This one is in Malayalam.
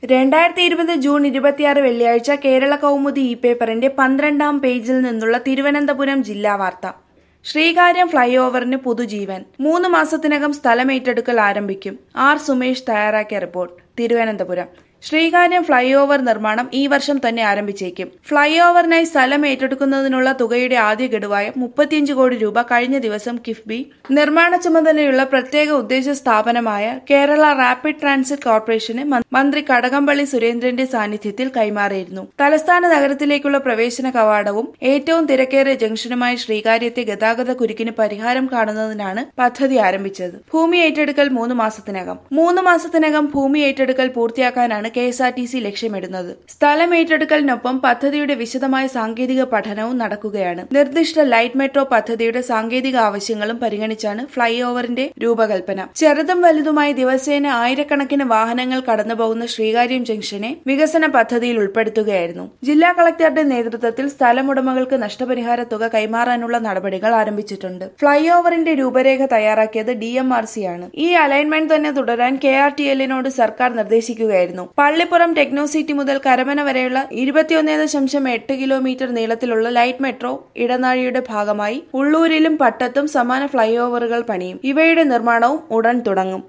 രണ്ടായിരത്തി ഇരുപത് ജൂൺ ഇരുപത്തിയാറ് വെള്ളിയാഴ്ച കേരള കൗമുദി ഇ പേപ്പറിന്റെ പന്ത്രണ്ടാം പേജിൽ നിന്നുള്ള തിരുവനന്തപുരം ജില്ലാ വാർത്ത ശ്രീകാര്യം ഫ്ലൈ ഓവറിന് പുതുജീവൻ മൂന്ന് മാസത്തിനകം സ്ഥലമേറ്റെടുക്കൽ ആരംഭിക്കും ആർ സുമേഷ് തയ്യാറാക്കിയ report Thiruvananthapuram Sreekaryam flyover നിർമ്മാണം ഈ വർഷം തന്നെ ആരംഭിച്ചേക്കും ഫ്ലൈ ഓവറിനായി സ്ഥലം ഏറ്റെടുക്കുന്നതിനുള്ള തുകയുടെ ആദ്യ ഗഡുവായ മുപ്പത്തിയഞ്ച് കോടി രൂപ കഴിഞ്ഞ ദിവസം കിഫ്ബി നിർമ്മാണ ചുമതലയുള്ള പ്രത്യേക ഉദ്ദേശ സ്ഥാപനമായ കേരള റാപ്പിഡ് ട്രാൻസിറ്റ് കോർപ്പറേഷന് മ- മന്ത്രി കടകംപള്ളി സുരേന്ദ്രന്റെ സാന്നിധ്യത്തിൽ കൈമാറിയിരുന്നു തലസ്ഥാന നഗരത്തിലേക്കുള്ള പ്രവേശന കവാടവും ഏറ്റവും തിരക്കേറിയ ജംഗ്ഷനുമായ ശ്രീകാര്യത്തെ ഗതാഗത കുരുക്കിന് പരിഹാരം കാണുന്നതിനാണ് പദ്ധതി ആരംഭിച്ചത് ഭൂമി ഏറ്റെടുക്കൽ മൂന്ന് മാസത്തിനകം മൂന്ന് മാസത്തിനകം ഭൂമി ഏറ്റെടുക്കൽ പൂർത്തിയാക്കാനാണ് K S R T C ലക്ഷ്യമിടുന്നത് സ്ഥലം ഏറ്റെടുക്കലിനൊപ്പം പദ്ധതിയുടെ വിശദമായ സാങ്കേതിക പഠനവും നടക്കുകയാണ് നിർദ്ദിഷ്ട ലൈറ്റ് മെട്രോ പദ്ധതിയുടെ സാങ്കേതിക ആവശ്യങ്ങളും പരിഗണിച്ചാണ് ഫ്ലൈ ഓവറിന്റെ രൂപകൽപ്പന ചെറുതും വലുതുമായ ദിവസേന ആയിരക്കണക്കിന് വാഹനങ്ങൾ കടന്നുപോകുന്ന ശ്രീകാര്യം ജംഗ്ഷനെ വികസന പദ്ധതിയിൽ ഉൾപ്പെടുത്തുകയായിരുന്നു ജില്ലാ കളക്ടറുടെ നേതൃത്വത്തിൽ സ്ഥലമുടമകൾക്ക് നഷ്ടപരിഹാര തുക കൈമാറാനുള്ള നടപടികൾ ആരംഭിച്ചിട്ടുണ്ട് ഫ്ലൈ ഓവറിന്റെ രൂപരേഖ തയ്യാറാക്കിയത് ഡി എം ആർ സി ആണ് ഈ അലൈൻമെന്റ് തന്നെ തുടരാൻ കെ ആർ ടി എല്ലിനോട് സർക്കാർ നിർദ്ദേശിക്കുകയായിരുന്നു പള്ളിപ്പുറം ടെക്നോസിറ്റി മുതൽ കരമന വരെയുള്ള ഇരുപത്തിയൊന്ന് ദശാംശം എട്ട് കിലോമീറ്റർ നീളത്തിലുള്ള ലൈറ്റ് മെട്രോ ഇടനാഴിയുടെ ഭാഗമായി ഉള്ളൂരിലും പട്ടത്തും സമാന ഫ്ലൈ ഓവറുകൾ പണിയും ഇവയുടെ നിർമ്മാണവും ഉടൻ തുടങ്ങും